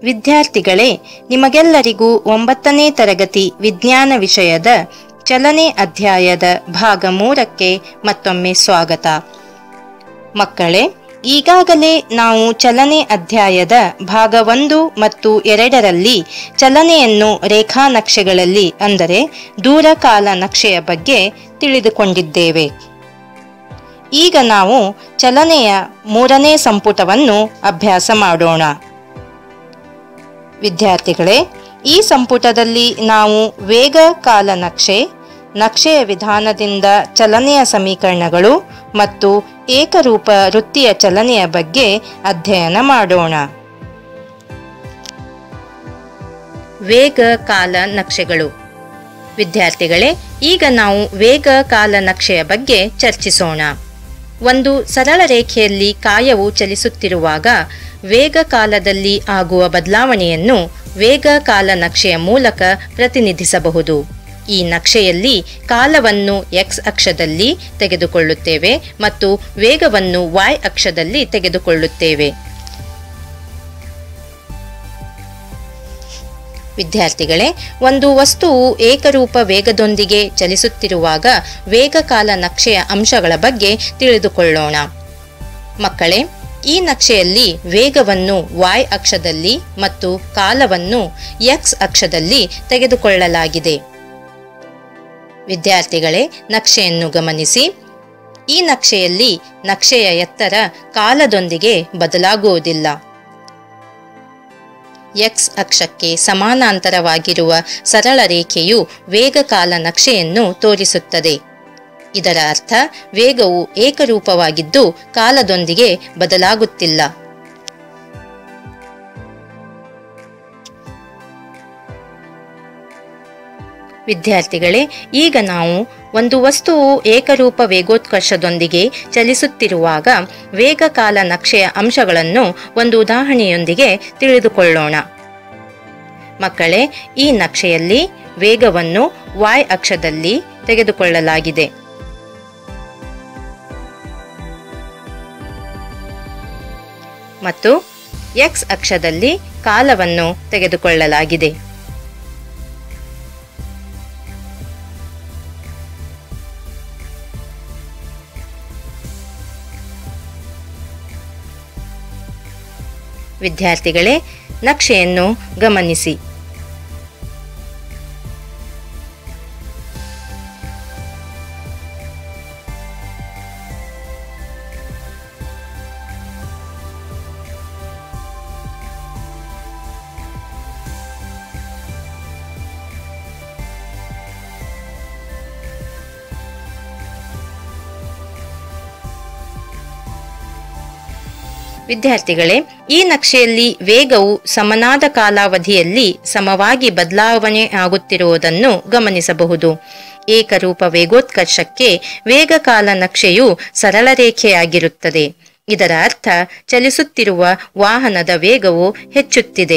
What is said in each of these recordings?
ವಿದ್ಯಾರ್ಥಿಗಳೇ ನಿಮಗೆಲ್ಲರಿಗೂ ಒಂಬತ್ತನೇ ತರಗತಿ ವಿಜ್ಞಾನ ವಿಷಯದ ಚಲನೆ ಅಧ್ಯಾಯದ ಭಾಗ ಮೂರಕ್ಕೆ ಮತ್ತೊಮ್ಮೆ ಸ್ವಾಗತ ಮಕ್ಕಳೇ ಈಗಾಗಲೇ ನಾವು ಚಲನೆ ಅಧ್ಯಾಯದ ಭಾಗ ಒಂದು ಮತ್ತು ಎರಡರಲ್ಲಿ ಚಲನೆಯನ್ನು ರೇಖಾನಕ್ಷೆಗಳಲ್ಲಿ ಅಂದರೆ ದೂರಕಾಲ ನಕ್ಷೆಯ ಬಗ್ಗೆ ತಿಳಿದುಕೊಂಡಿದ್ದೇವೆ ಈಗ ನಾವು ಚಲನೆಯ ಮೂರನೇ ಸಂಪುಟವನ್ನು ಅಭ್ಯಾಸ ಮಾಡೋಣ ವಿದ್ಯಾರ್ಥಿಗಳೇ ಈ ಸಂಪುಟದಲ್ಲಿ ನಾವು ವೇಗ ಕಾಲ ನಕ್ಷೆ ನಕ್ಷೆಯ ವಿಧಾನದಿಂದ ಚಲನೆಯ ಸಮೀಕರಣಗಳು ಮತ್ತು ಏಕರೂಪ ವೃತ್ತಿಯ ಚಲನೆಯ ಬಗ್ಗೆ ಅಧ್ಯಯನ ಮಾಡೋಣ ವೇಗ ಕಾಲ ನಕ್ಷೆಗಳು ವಿದ್ಯಾರ್ಥಿಗಳೇ ಈಗ ನಾವು ವೇಗ ಕಾಲ ನಕ್ಷೆಯ ಬಗ್ಗೆ ಚರ್ಚಿಸೋಣ ಒಂದು ಸರಳ ರೇಖೆಯಲ್ಲಿ ಕಾಯವು ಚಲಿಸುತ್ತಿರುವಾಗ ವೇಗ ಕಾಲದಲ್ಲಿ ಆಗುವ ಬದಲಾವಣೆಯನ್ನು ವೇಗ ಕಾಲ ನಕ್ಷೆಯ ಮೂಲಕ ಪ್ರತಿನಿಧಿಸಬಹುದು ಈ ನಕ್ಷೆಯಲ್ಲಿ ಕಾಲವನ್ನು ಎಕ್ಸ್ ಅಕ್ಷದಲ್ಲಿ ತೆಗೆದುಕೊಳ್ಳುತ್ತೇವೆ ಮತ್ತು ವೇಗವನ್ನು ವೈ ಅಕ್ಷದಲ್ಲಿ ತೆಗೆದುಕೊಳ್ಳುತ್ತೇವೆ ವಿದ್ಯಾರ್ಥಿಗಳೇ ಒಂದು ವಸ್ತುವು ಏಕರೂಪ ವೇಗದೊಂದಿಗೆ ಚಲಿಸುತ್ತಿರುವಾಗ ವೇಗಕಾಲ ನಕ್ಷೆಯ ಅಂಶಗಳ ಬಗ್ಗೆ ತಿಳಿದುಕೊಳ್ಳೋಣ ಮಕ್ಕಳೇ ಈ ನಕ್ಷೆಯಲ್ಲಿ ವೇಗವನ್ನು ವೈ ಅಕ್ಷದಲ್ಲಿ ಮತ್ತು ಕಾಲವನ್ನು ಎಕ್ಸ್ ಅಕ್ಷದಲ್ಲಿ ತೆಗೆದುಕೊಳ್ಳಲಾಗಿದೆ ವಿದ್ಯಾರ್ಥಿಗಳೇ ನಕ್ಷೆಯನ್ನು ಗಮನಿಸಿ ಈ ನಕ್ಷೆಯಲ್ಲಿ ನಕ್ಷೆಯ ಎತ್ತರ ಕಾಲದೊಂದಿಗೆ ಬದಲಾಗುವುದಿಲ್ಲ ಎಕ್ಸ್ ಅಕ್ಷಕ್ಕೆ ಸಮಾನಾಂತರವಾಗಿರುವ ಸರಳ ರೇಖೆಯು ವೇಗಕಾಲ ನಕ್ಷೆಯನ್ನು ತೋರಿಸುತ್ತದೆ ಇದರ ಅರ್ಥ ವೇಗವು ಏಕರೂಪವಾಗಿದ್ದು ಕಾಲದೊಂದಿಗೆ ಬದಲಾಗುತ್ತಿಲ್ಲ ವಿದ್ಯಾರ್ಥಿಗಳೇ ಈಗ ನಾವು ಒಂದು ವಸ್ತುವು ಏಕರೂಪ ವೇಗೋತ್ಕರ್ಷದೊಂದಿಗೆ ಚಲಿಸುತ್ತಿರುವಾಗ ವೇಗಕಾಲ ನಕ್ಷೆಯ ಅಂಶಗಳನ್ನು ಒಂದು ಉದಾಹರಣೆಯೊಂದಿಗೆ ತಿಳಿದುಕೊಳ್ಳೋಣ ಮಕ್ಕಳೇ ಈ ನಕ್ಷೆಯಲ್ಲಿ ವೇಗವನ್ನು ವೈ ಅಕ್ಷದಲ್ಲಿ ತೆಗೆದುಕೊಳ್ಳಲಾಗಿದೆ ಮತ್ತು ಎಕ್ಸ್ ಅಕ್ಷದಲ್ಲಿ ಕಾಲವನ್ನು ತೆಗೆದುಕೊಳ್ಳಲಾಗಿದೆ ವಿದ್ಯಾರ್ಥಿಗಳೇ ನಕ್ಷೆಯನ್ನು ಗಮನಿಸಿ ವಿದ್ಯಾರ್ಥಿಗಳೇ ಈ ನಕ್ಷೆಯಲ್ಲಿ ವೇಗವು ಸಮನಾದ ಕಾಲಾವಧಿಯಲ್ಲಿ ಸಮವಾಗಿ ಬದಲಾವಣೆ ಆಗುತ್ತಿರುವುದನ್ನು ಗಮನಿಸಬಹುದು ಏಕರೂಪ ವೇಗೋತ್ಕರ್ಷಕ್ಕೆ ವೇಗಕಾಲ ನಕ್ಷೆಯು ಸರಳ ರೇಖೆಯಾಗಿರುತ್ತದೆ ಇದರ ಅರ್ಥ ಚಲಿಸುತ್ತಿರುವ ವಾಹನದ ವೇಗವು ಹೆಚ್ಚುತ್ತಿದೆ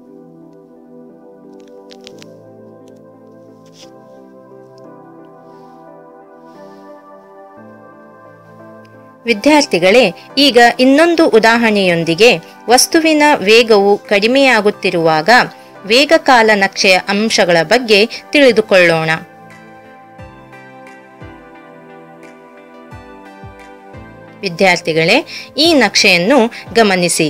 ವಿದ್ಯಾರ್ಥಿಗಳೇ ಈಗ ಇನ್ನೊಂದು ಉದಾಹರಣೆಯೊಂದಿಗೆ ವಸ್ತುವಿನ ವೇಗವು ಕಡಿಮೆಯಾಗುತ್ತಿರುವಾಗ ವೇಗಕಾಲ ನಕ್ಷೆಯ ಅಂಶಗಳ ಬಗ್ಗೆ ತಿಳಿದುಕೊಳ್ಳೋಣ ವಿದ್ಯಾರ್ಥಿಗಳೇ ಈ ನಕ್ಷೆಯನ್ನು ಗಮನಿಸಿ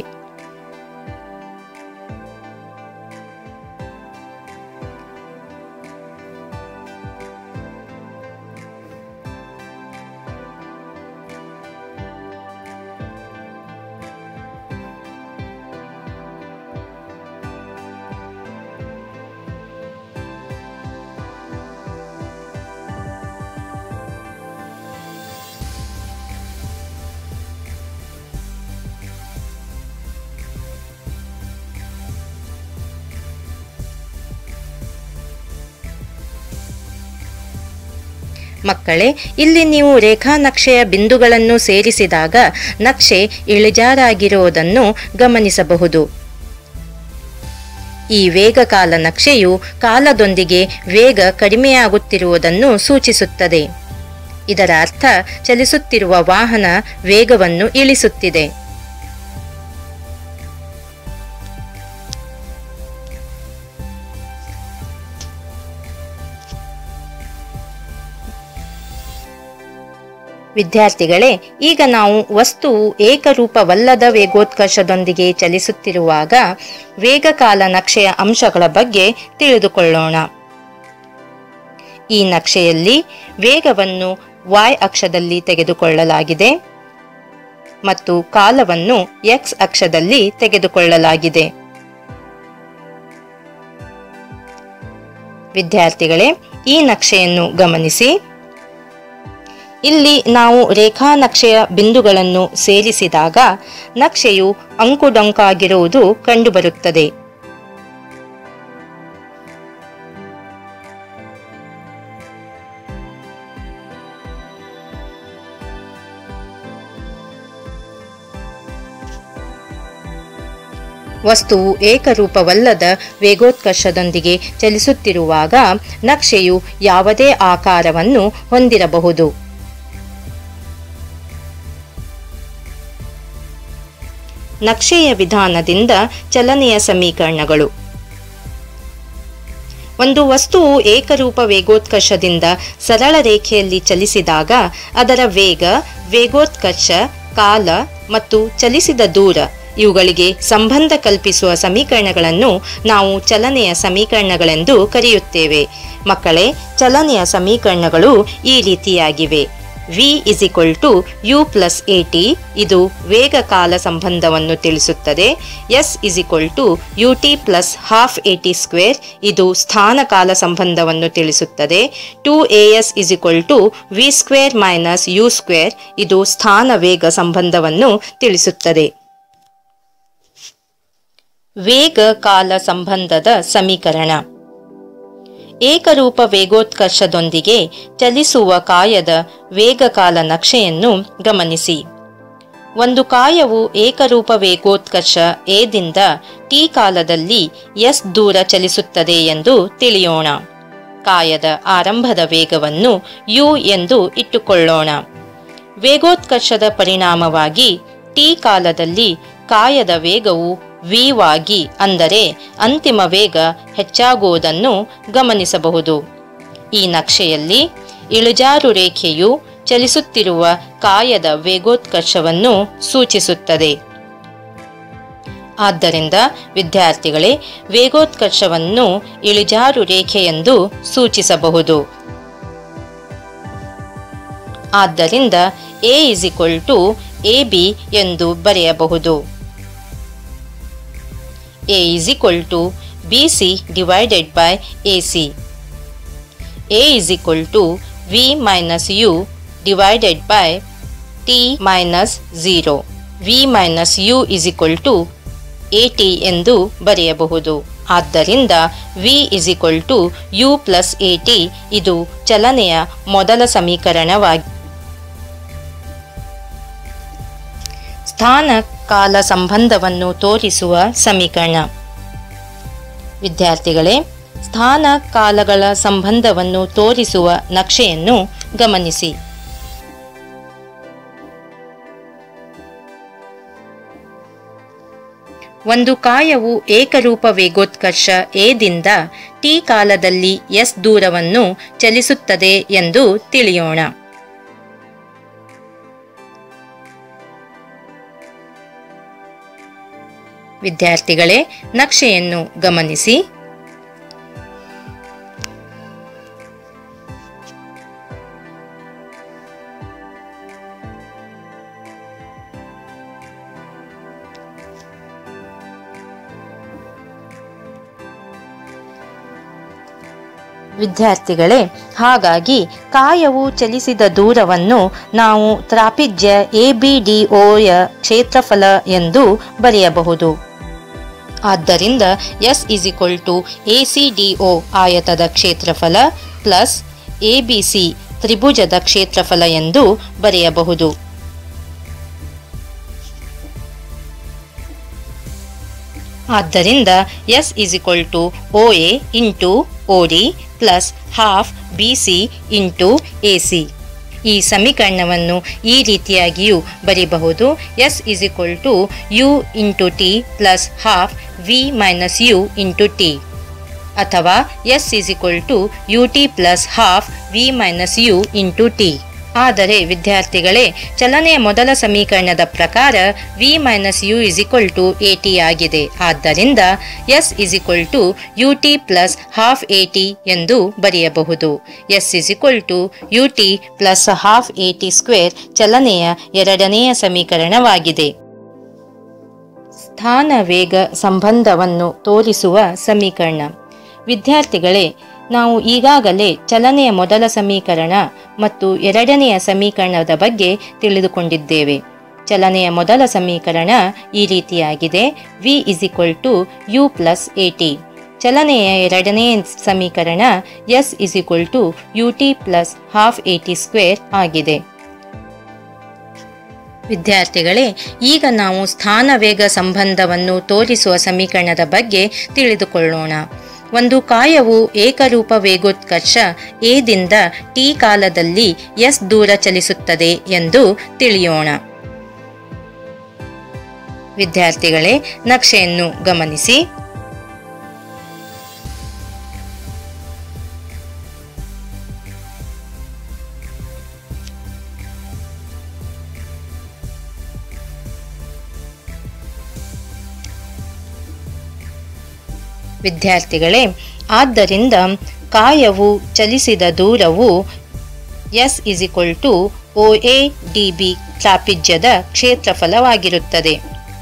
ಮಕ್ಕಳೇ ಇಲ್ಲಿ ನೀವು ರೇಖಾನಕ್ಷೆಯ ಬಿಂದುಗಳನ್ನು ಸೇರಿಸಿದಾಗ ನಕ್ಷೆ ಇಳಿಜಾರಾಗಿರುವುದನ್ನು ಗಮನಿಸಬಹುದು ಈ ವೇಗಕಾಲ ನಕ್ಷೆಯು ಕಾಲದೊಂದಿಗೆ ವೇಗ ಕಡಿಮೆಯಾಗುತ್ತಿರುವುದನ್ನು ಸೂಚಿಸುತ್ತದೆ ಇದರ ಅರ್ಥ ಚಲಿಸುತ್ತಿರುವ ವಾಹನ ವೇಗವನ್ನು ಇಳಿಸುತ್ತಿದೆ ವಿದ್ಯಾರ್ಥಿಗಳೇ ಈಗ ನಾವು ವಸ್ತುವು ಏಕರೂಪವಲ್ಲದ ವೇಗೋತ್ಕರ್ಷದೊಂದಿಗೆ ಚಲಿಸುತ್ತಿರುವಾಗ ವೇಗಕಾಲ ನಕ್ಷೆಯ ಅಂಶಗಳ ಬಗ್ಗೆ ತಿಳಿದುಕೊಳ್ಳೋಣ ಈ ನಕ್ಷೆಯಲ್ಲಿ ವೇಗವನ್ನು y ಅಕ್ಷದಲ್ಲಿ ತೆಗೆದುಕೊಳ್ಳಲಾಗಿದೆ ಮತ್ತು ಕಾಲವನ್ನು x ಅಕ್ಷದಲ್ಲಿ ತೆಗೆದುಕೊಳ್ಳಲಾಗಿದೆ ವಿದ್ಯಾರ್ಥಿಗಳೇ ಈ ನಕ್ಷೆಯನ್ನು ಗಮನಿಸಿ ಇಲ್ಲಿ ನಾವು ರೇಖಾ ನಕ್ಷೆಯ ಬಿಂದುಗಳನ್ನು ಸೇರಿಸಿದಾಗ ನಕ್ಷೆಯು ಅಂಕುಡೊಂಕಾಗಿರುವುದು ಕಂಡುಬರುತ್ತದೆ ವಸ್ತುವು ಏಕರೂಪವಲ್ಲದ ವೇಗೋತ್ಕರ್ಷದೊಂದಿಗೆ ಚಲಿಸುತ್ತಿರುವಾಗ ನಕ್ಷೆಯು ಯಾವುದೇ ಆಕಾರವನ್ನು ಹೊಂದಿರಬಹುದು ನಕ್ಷೆಯ ವಿಧಾನದಿಂದ ಚಲನೆಯ ಸಮೀಕರಣಗಳು ಒಂದು ವಸ್ತುವು ಏಕರೂಪ ವೇಗೋತ್ಕರ್ಷದಿಂದ ಸರಳ ರೇಖೆಯಲ್ಲಿ ಚಲಿಸಿದಾಗ ಅದರ ವೇಗ ವೇಗೋತ್ಕರ್ಷ ಕಾಲ ಮತ್ತು ಚಲಿಸಿದ ದೂರ ಇವುಗಳಿಗೆ ಸಂಬಂಧ ಕಲ್ಪಿಸುವ ಸಮೀಕರಣಗಳನ್ನು ನಾವು ಚಲನೆಯ ಸಮೀಕರಣಗಳೆಂದು ಕರೆಯುತ್ತೇವೆ ಮಕ್ಕಳೇ ಚಲನೆಯ ಸಮೀಕರಣಗಳು ಈ ರೀತಿಯಾಗಿವೆ V is equal to U plus A T ಇದು ವೇಗ ಕಾಲ ಸಂಬಂಧವನ್ನು ತಿಳಿಸುತ್ತದೆ S is equal to U T plus half A T square ಇದು ಸ್ಥಾನ ಕಾಲ ಸಂಬಂಧವನ್ನು ತಿಳಿಸುತ್ತದೆ two A S is equal to V square minus U square ಇದು ಸ್ಥಾನ ವೇಗ ಸಂಬಂಧವನ್ನು ತಿಳಿಸುತ್ತದೆ ವೇಗ ಕಾಲ ಸಂಬಂಧದ ಸಮೀಕರಣ ಏಕರೂಪ ವೇಗೋತ್ಕರ್ಷದೊಂದಿಗೆ ಚಲಿಸುವ ಕಾಯದ ವೇಗಕಾಲ ನಕ್ಷೆಯನ್ನು ಗಮನಿಸಿ ಒಂದು ಕಾಯವು ಏಕರೂಪ ವೇಗೋತ್ಕರ್ಷ ಎದಿಂದ ಟಿ ಕಾಲದಲ್ಲಿ ಎಸ್ ದೂರ ಚಲಿಸುತ್ತದೆ ಎಂದು ತಿಳಿಯೋಣ ಕಾಯದ ಆರಂಭದ ವೇಗವನ್ನು ಯು ಎಂದು ಇಟ್ಟುಕೊಳ್ಳೋಣ ವೇಗೋತ್ಕರ್ಷದ ಪರಿಣಾಮವಾಗಿ ಟಿ ಕಾಲದಲ್ಲಿ ಕಾಯದ ವೇಗವು ವಿವಾಗಿ ಅಂದರೆ ಅಂತಿಮ ವೇಗ ಹೆಚ್ಚಾಗುವುದನ್ನು ಗಮನಿಸಬಹುದು ಈ ನಕ್ಷೆಯಲ್ಲಿ ಇಳಿಜಾರು ರೇಖೆಯು ಚಲಿಸುತ್ತಿರುವ ಕಾಯದ ವೇಗೋತ್ಕರ್ಷವನ್ನು ಸೂಚಿಸುತ್ತದೆ ಆದ್ದರಿಂದ ವಿದ್ಯಾರ್ಥಿಗಳೇ ವೇಗೋತ್ಕರ್ಷವನ್ನು ಇಳಿಜಾರು ರೇಖೆಯೆಂದು ಸೂಚಿಸಬಹುದು ಆದ್ದರಿಂದ A is equal to A B ಎಂದು ಬರೆಯಬಹುದು A is equal to BC divided by AC. A is equal to V minus U divided by T minus 0. V minus U is equal to AT ಎಂದು ಬರೆಯಬಹುದು ಆದ್ದರಿಂದ V is equal to U plus AT ಇದು ಚಲನೆಯ ಮೊದಲ ಸಮೀಕರಣವಾಗಿದೆ ಸ್ಥಾನ ಕಾಲ ಸಂಬಂಧವನ್ನು ತೋರಿಸುವ ಸಮೀಕರಣ ವಿದ್ಯಾರ್ಥಿಗಳೇ ಸ್ಥಾನ ಕಾಲಗಳ ಸಂಬಂಧವನ್ನು ತೋರಿಸುವ ನಕ್ಷೆಯನ್ನು ಗಮನಿಸಿ ಒಂದು ಕಾಯವು ಏಕರೂಪ ವೇಗೋತ್ಕರ್ಷ ಎದಿಂದ ಟಿ ಕಾಲದಲ್ಲಿ ಎಸ್ ದೂರವನ್ನು ಚಲಿಸುತ್ತದೆ ಎಂದು ತಿಳಿಯೋಣ ವಿದ್ಯಾರ್ಥಿಗಳೇ ನಕ್ಷೆಯನ್ನು ಗಮನಿಸಿ ವಿದ್ಯಾರ್ಥಿಗಳೇ ಹಾಗಾಗಿ ಕಾಯವು ಚಲಿಸಿದ ದೂರವನ್ನು ನಾವು ತ್ರಾಪಿಜ್ಯ ಎ ಬಿ ಡಿ ಯ ಕ್ಷೇತ್ರಫಲ ಎಂದು ಬರೆಯಬಹುದು ಆದ್ದರಿಂದ S is equal to A C D O ಆಯತದ ಕ್ಷೇತ್ರಫಲ ಪ್ಲಸ್ ಎ ಬಿ ಸಿ ತ್ರಿಭುಜದ ಕ್ಷೇತ್ರಫಲ ಎಂದು ಬರೆಯಬಹುದು ಆದ್ದರಿಂದ S is equal to O A into O D plus half B C into A C ಈ ಸಮೀಕರಣವನ್ನು ಈ ರೀತಿಯಾಗಿಯೂ ಬರೀಬಹುದು S is equal to U into T plus half V minus U into T ಅಥವಾ S is equal to U T plus half V minus U into T ಆದರೆ ವಿದ್ಯಾರ್ಥಿಗಳೇ ಚಲನೆಯ ಮೊದಲ ಸಮೀಕರಣದ ಪ್ರಕಾರ V minus U is equal to A T ಆಗಿದೆ ಆದ್ದರಿಂದ S is equal to U T plus half A T ಎಂದು ಬರೆಯಬಹುದು S is equal to U T plus half A T square ಚಲನೆಯ ಎರಡನೆಯ ಸಮೀಕರಣವಾಗಿದೆ ಸ್ಥಾನ ವೇಗ ಸಂಬಂಧವನ್ನು ತೋರಿಸುವ ಸಮೀಕರಣ ವಿದ್ಯಾರ್ಥಿಗಳೇ ನಾವು ಈಗಾಗಲೇ ಚಲನೆಯ ಮೊದಲ ಸಮೀಕರಣ ಮತ್ತು ಎರಡನೆಯ ಸಮೀಕರಣದ ಬಗ್ಗೆ ತಿಳಿದುಕೊಂಡಿದ್ದೇವೆ ಚಲನೆಯ ಮೊದಲ ಸಮೀಕರಣ ಈ ರೀತಿಯಾಗಿದೆ V is equal to U plus A T ಚಲನೆಯ ಎರಡನೇ ಸಮೀಕರಣ S is equal to U T plus half A T square ಆಗಿದೆ ವಿದ್ಯಾರ್ಥಿಗಳೇ ಈಗ ನಾವು ಸ್ಥಾನ ವೇಗ ಸಂಬಂಧವನ್ನು ತೋರಿಸುವ ಸಮೀಕರಣದ ಬಗ್ಗೆ ತಿಳಿದುಕೊಳ್ಳೋಣ ಒಂದು ಕಾಯವು ಏಕರೂಪ ವೇಗೋತ್ಕರ್ಷ ಎದಿಂದ ಟಿ ಕಾಲದಲ್ಲಿ ಎಸ್ ದೂರ ಚಲಿಸುತ್ತದೆ ಎಂದು ತಿಳಿಯೋಣ ವಿದ್ಯಾರ್ಥಿಗಳೇ ನಕ್ಷೆಯನ್ನು ಗಮನಿಸಿ ವಿದ್ಯಾರ್ಥಿಗಳೇ ಆದ್ದರಿಂದ ಕಾಯವು ಚಲಿಸಿದ ದೂರವು S is equal to O A D B ತ್ರಾಪಿಜ್ಯದ ಕ್ಷೇತ್ರಫಲವಾಗಿರುತ್ತದೆ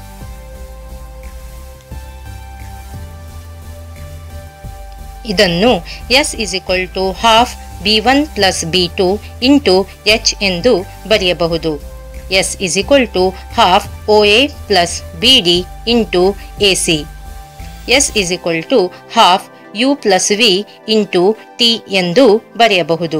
ಇದನ್ನು S is equal to half B one plus B two into H ಎಂದು ಬರೆಯಬಹುದು S is equal to half O A plus B D into A C S is equal to half U plus V into T ಎಂದು ಬರೆಯಬಹುದು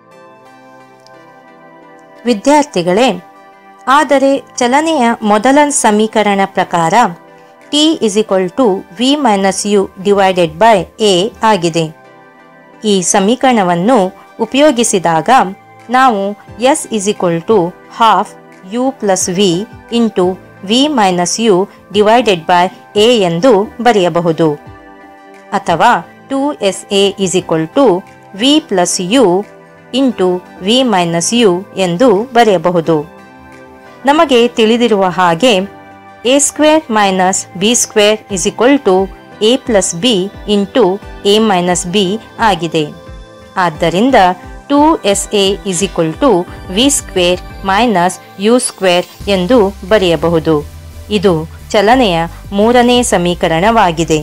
ವಿದ್ಯಾರ್ಥಿಗಳೇ ಆದರೆ ಚಲನೆಯ ಮೊದಲ ಸಮೀಕರಣ ಪ್ರಕಾರ T is equal to V minus U divided by A ಆಗಿದೆ ಈ ಸಮೀಕರಣವನ್ನು ಉಪಯೋಗಿಸಿದಾಗ ನಾವು S is equal to half U plus V into V minus U divided by A ಎಂದು ಬರೆಯಬಹುದು ಅಥವಾ two S A is equal to V plus U into V minus U ಎಂದು ಬರೆಯಬಹುದು ನಮಗೆ ತಿಳಿದಿರುವ ಹಾಗೆ A square minus B square is equal to A plus B into A minus B ಆಗಿದೆ ಆದ್ದರಿಂದ two S A is equal to V square minus U square ಎಂದು ಬರೆಯಬಹುದು ಇದು ಚಲನೆಯ ಮೂರನೇ ಸಮೀಕರಣವಾಗಿದೆ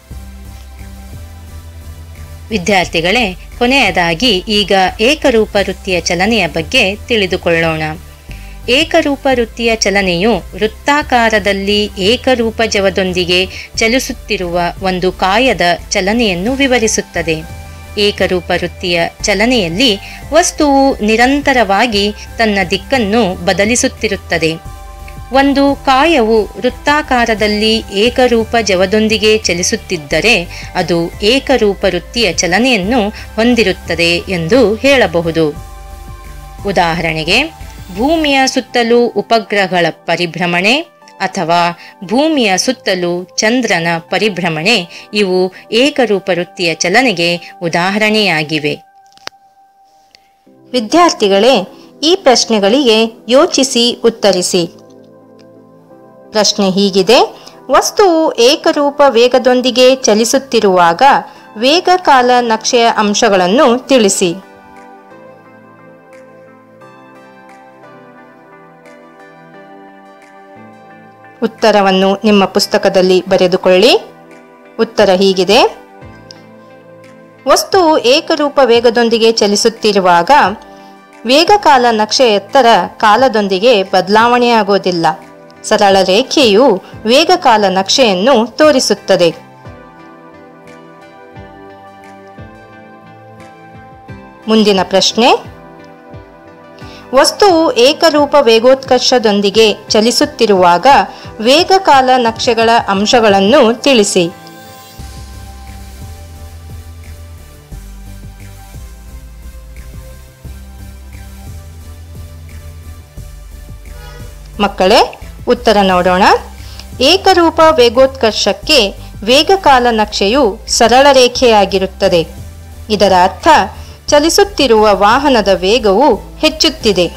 ವಿದ್ಯಾರ್ಥಿಗಳೇ ಕೊನೆಯದಾಗಿ ಈಗ ಏಕರೂಪ ವೃತ್ತಿಯ ಚಲನೆಯ ಬಗ್ಗೆ ತಿಳಿದುಕೊಳ್ಳೋಣ ಏಕರೂಪ ವೃತ್ತಿಯ ಚಲನೆಯು ವೃತ್ತಾಕಾರದಲ್ಲಿ ಏಕರೂಪ ಜವದೊಂದಿಗೆ ಚಲಿಸುತ್ತಿರುವ ಒಂದು ಕಾಯದ ಚಲನೆಯನ್ನು ವಿವರಿಸುತ್ತದೆ ಏಕರೂಪ ವೃತ್ತಿಯ ಚಲನೆಯಲ್ಲಿ ವಸ್ತುವು ನಿರಂತರವಾಗಿ ತನ್ನ ದಿಕ್ಕನ್ನು ಬದಲಿಸುತ್ತಿರುತ್ತದೆ ಒಂದು ಕಾಯವು ವೃತ್ತಾಕಾರದಲ್ಲಿ ಏಕರೂಪ ಜವದೊಂದಿಗೆ ಚಲಿಸುತ್ತಿದ್ದರೆ ಅದು ಏಕರೂಪ ವೃತ್ತಿಯ ಚಲನೆಯನ್ನು ಹೊಂದಿರುತ್ತದೆ ಎಂದು ಹೇಳಬಹುದು ಉದಾಹರಣೆಗೆ ಭೂಮಿಯ ಸುತ್ತಲೂ ಉಪಗ್ರಹಗಳ ಪರಿಭ್ರಮಣೆ ಅಥವಾ ಭೂಮಿಯ ಸುತ್ತಲೂ ಚಂದ್ರನ ಪರಿಭ್ರಮಣೆ ಇವು ಏಕರೂಪ ವೃತ್ತಿಯ ಚಲನೆಗೆ ಉದಾಹರಣೆಯಾಗಿವೆ ವಿದ್ಯಾರ್ಥಿಗಳೇ ಈ ಪ್ರಶ್ನೆಗಳಿಗೆ ಯೋಚಿಸಿ ಉತ್ತರಿಸಿ ಪ್ರಶ್ನೆ ಹೀಗಿದೆ ವಸ್ತುವು ಏಕರೂಪ ವೇಗದೊಂದಿಗೆ ಚಲಿಸುತ್ತಿರುವಾಗ ವೇಗ ಕಾಲ ನಕ್ಷೆಯ ಅಂಶಗಳನ್ನು ತಿಳಿಸಿ ಉತ್ತರವನ್ನು ನಿಮ್ಮ ಪುಸ್ತಕದಲ್ಲಿ ಬರೆದುಕೊಳ್ಳಿ ಉತ್ತರ ಹೀಗಿದೆ ವಸ್ತುವು ಏಕರೂಪ ವೇಗದೊಂದಿಗೆ ಚಲಿಸುತ್ತಿರುವಾಗ ವೇಗಕಾಲ ನಕ್ಷೆ ಎತ್ತರ ಕಾಲದೊಂದಿಗೆ ಬದಲಾವಣೆಯಾಗೋದಿಲ್ಲ ಸರಳ ರೇಖೆಯು ವೇಗಕಾಲ ನಕ್ಷೆಯನ್ನು ತೋರಿಸುತ್ತದೆ ಮುಂದಿನ ಪ್ರಶ್ನೆ ವಸ್ತುವು ಏಕರೂಪ ವೇಗೋತ್ಕರ್ಷದೊಂದಿಗೆ ಚಲಿಸುತ್ತಿರುವಾಗ ವೇಗಕಾಲ ನಕ್ಷೆಗಳ ಅಂಶಗಳನ್ನು ತಿಳಿಸಿ ಮಕ್ಕಳೇ ಉತ್ತರ ನೋಡೋಣ ಏಕರೂಪ ವೇಗೋತ್ಕರ್ಷಕ್ಕೆ ವೇಗಕಾಲ ನಕ್ಷೆಯು ಸರಳ ರೇಖೆಯಾಗಿರುತ್ತದೆ ಇದರ ಅರ್ಥ ಚಲಿಸುತ್ತಿರುವ ವಾಹನದ ವೇಗವು ಹೆಚ್ಚುತ್ತಿದೆ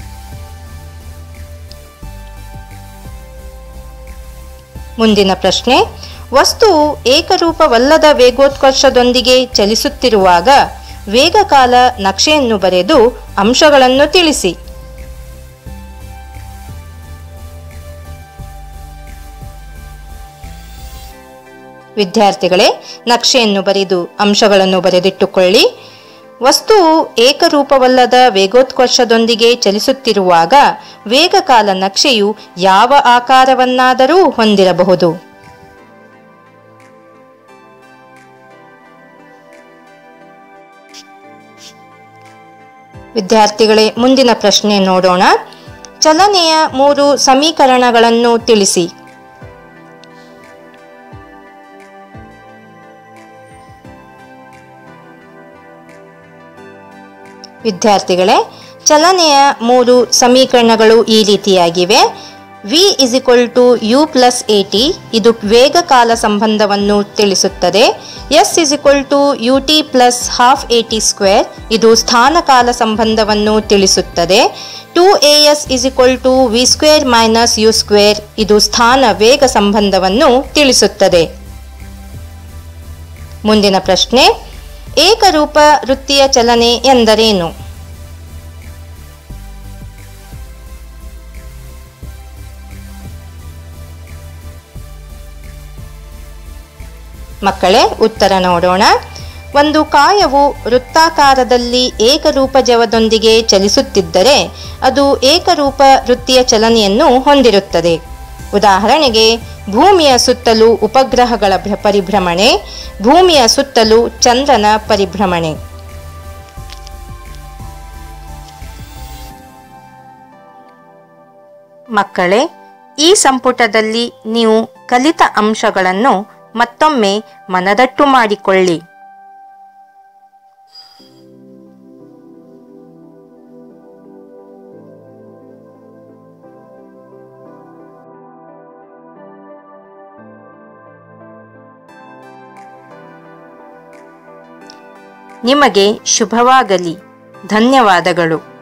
ಮುಂದಿನ ಪ್ರಶ್ನೆ ವಸ್ತುವು ಏಕರೂಪವಲ್ಲದ ವೇಗೋತ್ಕರ್ಷದೊಂದಿಗೆ ಚಲಿಸುತ್ತಿರುವಾಗ ವೇಗಕಾಲ ನಕ್ಷೆಯನ್ನು ಬರೆದು ಅಂಶಗಳನ್ನು ತಿಳಿಸಿ ವಿದ್ಯಾರ್ಥಿಗಳೇ ನಕ್ಷೆಯನ್ನು ಬರೆದು ಅಂಶಗಳನ್ನು ಬರೆದಿಟ್ಟುಕೊಳ್ಳಿ ವಸ್ತುವು ಏಕರೂಪವಲ್ಲದ ವೇಗೋತ್ಕರ್ಷದೊಂದಿಗೆ ಚಲಿಸುತ್ತಿರುವಾಗ ವೇಗಕಾಲ ನಕ್ಷೆಯು ಯಾವ ಆಕಾರವನ್ನಾದರೂ ಹೊಂದಿರಬಹುದು ವಿದ್ಯಾರ್ಥಿಗಳೇ ಮುಂದಿನ ಪ್ರಶ್ನೆ ನೋಡೋಣ ಚಲನೆಯ ಮೂರು ಸಮೀಕರಣಗಳನ್ನು ತಿಳಿಸಿ ವಿದ್ಯಾರ್ಥಿಗಳೇ ಚಲನೆಯ ಮೂರು ಸಮೀಕರಣಗಳು ಈ ರೀತಿಯಾಗಿವೆ V is equal to U plus A T ಇದು ವೇಗಕಾಲ ಸಂಬಂಧವನ್ನು ತಿಳಿಸುತ್ತದೆ S is equal to U T plus half A T square ಇದು ಸ್ಥಾನಕಾಲ ಸಂಬಂಧವನ್ನು ತಿಳಿಸುತ್ತದೆ two A S is equal to V square minus U square ಇದು ಸ್ಥಾನ ವೇಗ ಸಂಬಂಧವನ್ನು ತಿಳಿಸುತ್ತದೆ ಮುಂದಿನ ಪ್ರಶ್ನೆ ಏಕರೂಪ ವೃತ್ತಿಯ ಚಲನೆ ಎಂದರೇನು ಮಕ್ಕಳೇ ಉತ್ತರ ನೋಡೋಣ ಒಂದು ಕಾಯವು ವೃತ್ತಾಕಾರದಲ್ಲಿ ಏಕರೂಪಜವದೊಂದಿಗೆ ಚಲಿಸುತ್ತಿದ್ದರೆ ಅದು ಏಕರೂಪ ವೃತ್ತಿಯ ಚಲನೆಯನ್ನು ಹೊಂದಿರುತ್ತದೆ ಉದಾಹರಣೆಗೆ ಭೂಮಿಯ ಸುತ್ತಲೂ ಉಪಗ್ರಹಗಳ ಭ್ರ- ಪರಿಭ್ರಮಣೆ ಭೂಮಿಯ ಸುತ್ತಲೂ ಚಂದ್ರನ ಪರಿಭ್ರಮಣೆ ಮಕ್ಕಳೇ ಈ ಸಂಪುಟದಲ್ಲಿ ನೀವು ಕಲಿತ ಅಂಶಗಳನ್ನು ಮತ್ತೊಮ್ಮೆ ಮನದಟ್ಟು ಮಾಡಿಕೊಳ್ಳಿ ನಿಮಗೆ ಶುಭವಾಗಲಿ ಧನ್ಯವಾದಗಳು